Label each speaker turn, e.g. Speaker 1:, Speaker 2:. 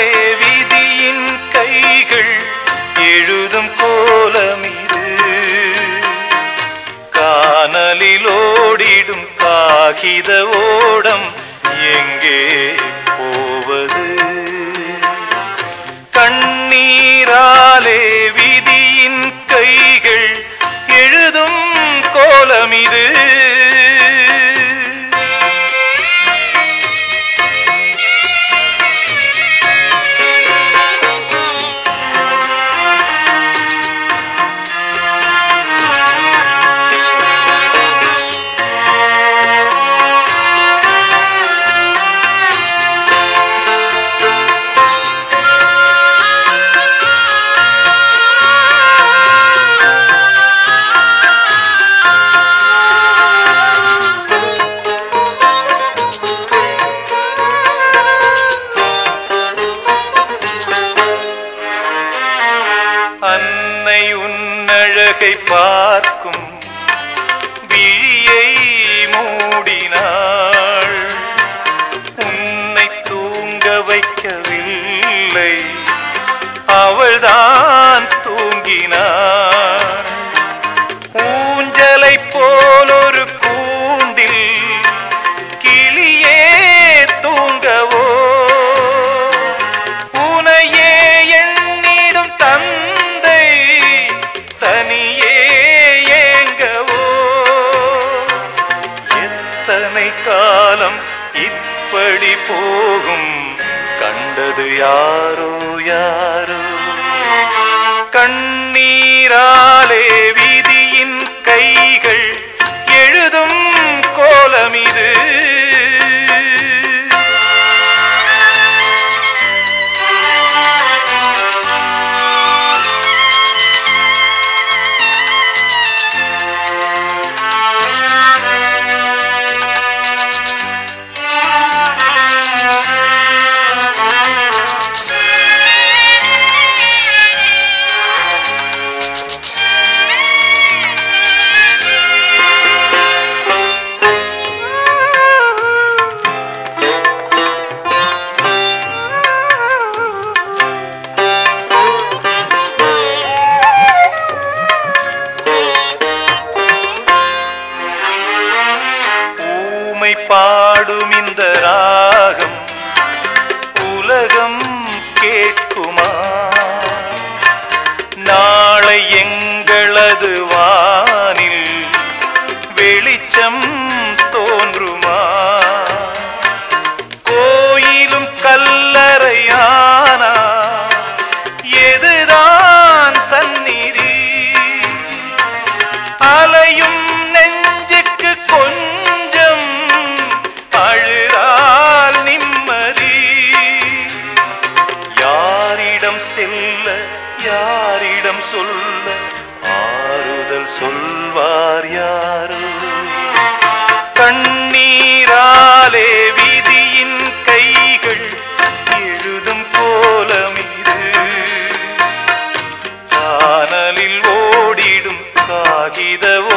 Speaker 1: கண்ணீராலே விதியின் கைகள் எழுதும் கோலம் இது கானலில் ஓடிடும் காகித ஓடம் எங்கே போவது கண்ணீராலே விதியின் கைகள் எழுதும் கோலம் இது அன்னை உன்னழகை பார்க்கும் விழியை மூடினாள் உன்னை தூங்க வைக்கவில்லை அவள்தான் தூங்கினாள் ஊஞ்சலை போல் ஒரு கூண்டில் கிளியே தூங்கவோ உனையே எண்ணிடும் தந்தை தனியே ஏங்கவோ எத்தனை காலம் இப்படி போகும் கண்டது யாரோ யாரோ கண்ணீராலே விதியின் கைகள் எழுதும் கோலம் இது ஊமை பாடும் இந்த ராகம் உலகம் கேட்குமா நாளை எங்களது வானில் வெளிச்சம் தோன்றுமா கோயிலும் கல்லறையானா எதுதான் சந்நிதி அலையும் நெஞ்சுக்கு கொஞ்சம் அழுதால் நிம்மதி யாரிடம் செல்ல யாரிடம் சொல்ல ஆறுதல் சொல்வார் யாரோ கண்ணீராலே விதியின் கைகள் எழுதும் கோலம் இது கானலில் ஓடிடும் காகித